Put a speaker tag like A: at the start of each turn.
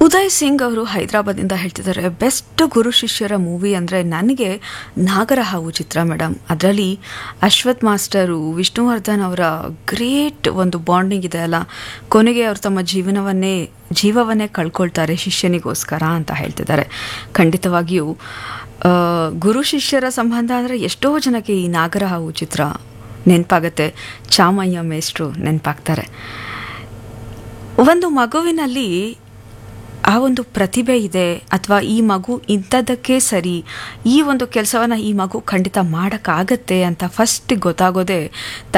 A: ಉದಯ್ ಸಿಂಗ್ ಅವರು ಹೈದರಾಬಾದಿಂದ ಹೇಳ್ತಿದ್ದಾರೆ ಬೆಸ್ಟ್ ಗುರು ಶಿಷ್ಯರ ಮೂವಿ ಅಂದರೆ ನನಗೆ ನಾಗರಹಾವು ಚಿತ್ರ ಮೇಡಮ್ ಅದರಲ್ಲಿ ಅಶ್ವಥ್ ಮಾಸ್ಟರು ವಿಷ್ಣುವರ್ಧನ್ ಅವರ ಗ್ರೇಟ್ ಒಂದು ಬಾಂಡಿಂಗ್ ಇದೆ ಅಲ್ಲ ಕೊನೆಗೆ ಅವರು ತಮ್ಮ ಜೀವನವನ್ನೇ ಜೀವವನ್ನೇ ಕಳ್ಕೊಳ್ತಾರೆ ಶಿಷ್ಯನಿಗೋಸ್ಕರ ಅಂತ ಹೇಳ್ತಿದ್ದಾರೆ ಖಂಡಿತವಾಗಿಯೂ ಆ, ಗುರು ಶಿಷ್ಯರ ಸಂಬಂಧ ಅಂದರೆ ಎಷ್ಟೋ ಜನಕ್ಕೆ ಈ ನಾಗರಹಾವು ಚಿತ್ರ ನೆನಪಾಗತ್ತೆ ಚಾಮಯ್ಯ ಮೇಷ್ಟ್ರು ನೆನಪಾಗ್ತಾರೆ ಒಂದು ಮಗುವಿನಲ್ಲಿ ಆ ಒಂದು ಪ್ರತಿಭೆ ಇದೆ ಅಥವಾ ಈ ಮಗು ಇಂಥದ್ದಕ್ಕೆ ಸರಿ ಈ ಒಂದು ಕೆಲಸವನ್ನು ಈ ಮಗು ಖಂಡಿತ ಮಾಡೋಕ್ಕಾಗತ್ತೆ ಅಂತ ಫಸ್ಟ್ ಗೊತ್ತಾಗೋದೇ